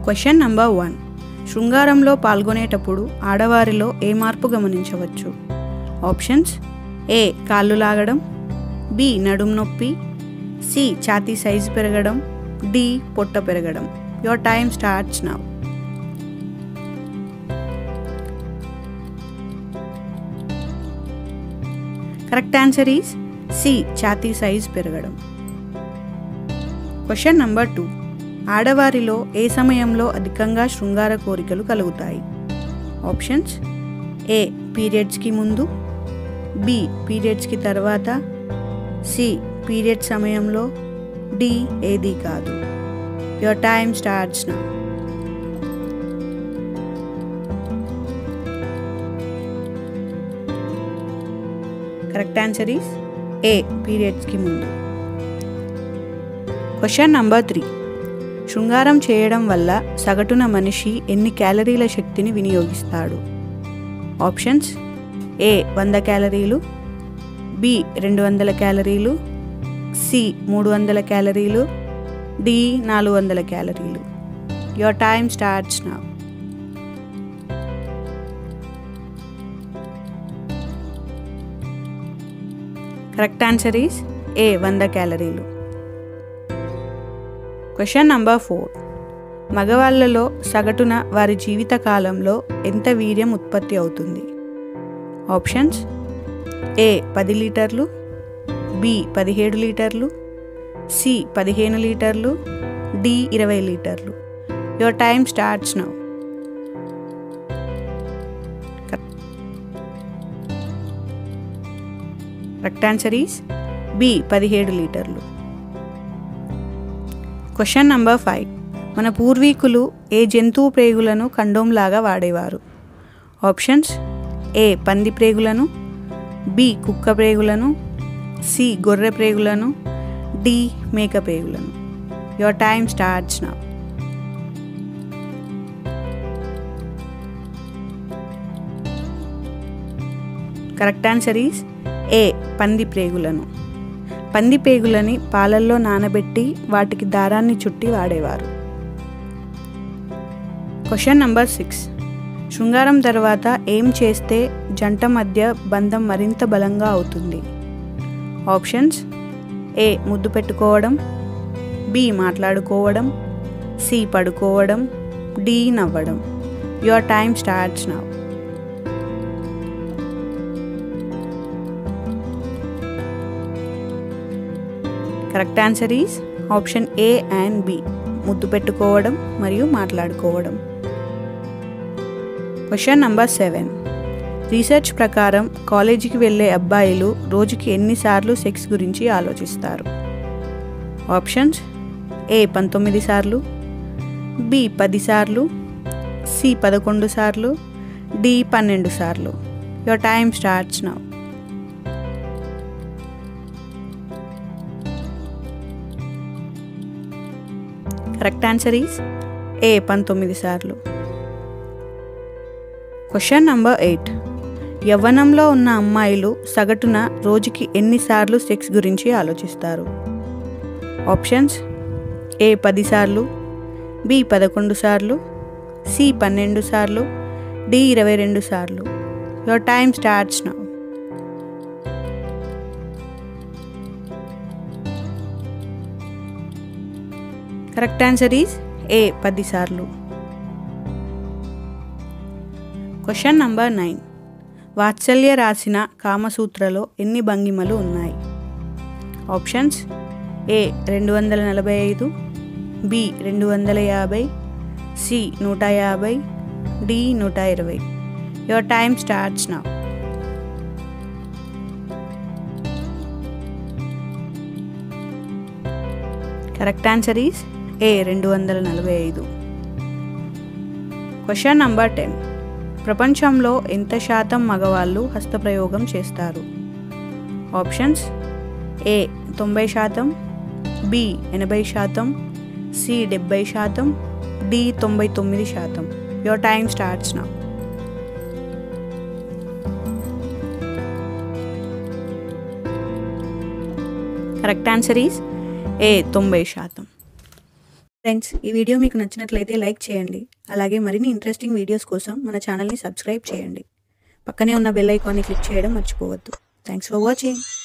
question number one శృంగారంలో పాల్గొనేటప్పుడు ఆడవారిలో ఏ మార్పు గమనించవచ్చు ఆప్షన్స్ ఏ కాళ్ళు లాగడం బి నడుం నొప్పి సి ఛాతీ సైజు పెరగడం డి పొట్ట పెరగడం your time starts now correct answer is C ఛాతీ సైజ్ పెరగడం క్వశ్చన్ నంబర్ టూ ఆడవారిలో ఏ సమయంలో అధికంగా శృంగార కోరికలు కలుగుతాయి ఆప్షన్స్ ఏ పీరియడ్స్కి ముందు బి పీరియడ్స్కి తర్వాత సి పీరియడ్ సమయంలో డి ఏది కాదు your time starts now correct answer is A పీరియడ్స్కి ముందు క్వశ్చన్ నంబర్ త్రీ శృంగారం చేయడం వల్ల సగటున మనిషి ఎన్ని క్యాలరీల శక్తిని వినియోగిస్తాడు ఆప్షన్స్ ఏ వంద క్యాలరీలు బి రెండు వందల క్యాలరీలు సి మూడు వందల క్యాలరీలు డి నాలుగు వందల క్యాలరీలు your time starts now correct answer is A వంద క్యాలరీలు క్వశ్చన్ నంబర్ ఫోర్ మగవాళ్ళలో సగటున వారి జీవిత కాలంలో ఎంత వీర్యం ఉత్పత్తి అవుతుంది ఆప్షన్స్ ఏ పది లీటర్లు బి పదిహేడు లీటర్లు సి పదిహేను లీటర్లు డి ఇరవై లీటర్లు your time starts now correct answer is B పదిహేడు లీటర్లు క్వశ్చన్ నంబర్ ఫైవ్ మన పూర్వీకులు ఏ జంతువు ప్రేగులను కండోంలాగా వాడేవారు ఆప్షన్స్ ఏ పంది ప్రేగులను బి కుక్క ప్రేగులను సి గొర్రె ప్రేగులను డి మేక ప్రేగులను your time starts now correct answer is A పంది ప్రేగులను పంది పేగులని పాలల్లో నానబెట్టి వాటికి దారాన్ని చుట్టి వాడేవారు క్వశ్చన్ నంబర్ సిక్స్ శృంగారం తర్వాత ఏం చేస్తే జంట మధ్య బంధం మరింత బలంగా అవుతుంది ఆప్షన్స్ ఏ ముద్దు పెట్టుకోవడం బి మాట్లాడుకోవడం సి పడుకోవడం డి నవ్వడం your time starts now correct answer is option A and B ముద్దు పెట్టుకోవడం మరియు మాట్లాడుకోవడం క్వశ్చన్ నంబర్ సెవెన్ రీసెర్చ్ ప్రకారం కాలేజీకి వెళ్ళే అబ్బాయిలు రోజుకి ఎన్నిసార్లు సెక్స్ గురించి ఆలోచిస్తారు ఆప్షన్స్ ఏ పంతొమ్మిది సార్లు బి పది సార్లు సి పదకొండు సార్లు డి పన్నెండు సార్లు your time starts now correct answer is A పంతొమ్మిది సార్లు క్వశ్చన్ నంబర్ ఎయిట్ యవ్వనంలో ఉన్న అమ్మాయిలు సగటున రోజుకి ఎన్నిసార్లు సెక్స్ గురించి ఆలోచిస్తారు ఆప్షన్స్ ఏ పది సార్లు బి పదకొండు సార్లు సి పన్నెండు సార్లు డి ఇరవై రెండు సార్లు your time starts now correct answer is A పది సార్లు క్వశ్చన్ నంబర్ నైన్ వాత్సల్య రాసిన కామసూత్రలో ఎన్ని భంగిమలు ఉన్నాయి ఆప్షన్స్ ఏ రెండు వందల నలభై ఐదు బి రెండు వందల యాభై సి నూట యాభై డి నూట ఇరవై your time starts now correct answer is A రెండు వందల నలభై ఐదు క్వశ్చన్ నంబర్ టెన్ ప్రపంచంలో ఎంత శాతం మగవాళ్ళు హస్తప్రయోగం చేస్తారు ఆప్షన్స్ ఏ తొంభై శాతం బి ఎనభై శాతం సి డెబ్బై శాతం డి తొంభై తొమ్మిది శాతం your time starts now correct answer is A తొంభై శాతం ఫ్రెండ్స్ ఈ వీడియో మీకు నచ్చినట్లయితే లైక్ చేయండి అలాగే మరిన్ని ఇంట్రెస్టింగ్ వీడియోస్ కోసం మన ఛానల్ని సబ్స్క్రైబ్ చేయండి పక్కనే ఉన్న బెల్ ఐకాన్ని క్లిక్ చేయడం మర్చిపోవద్దు థ్యాంక్స్ ఫర్ వాచింగ్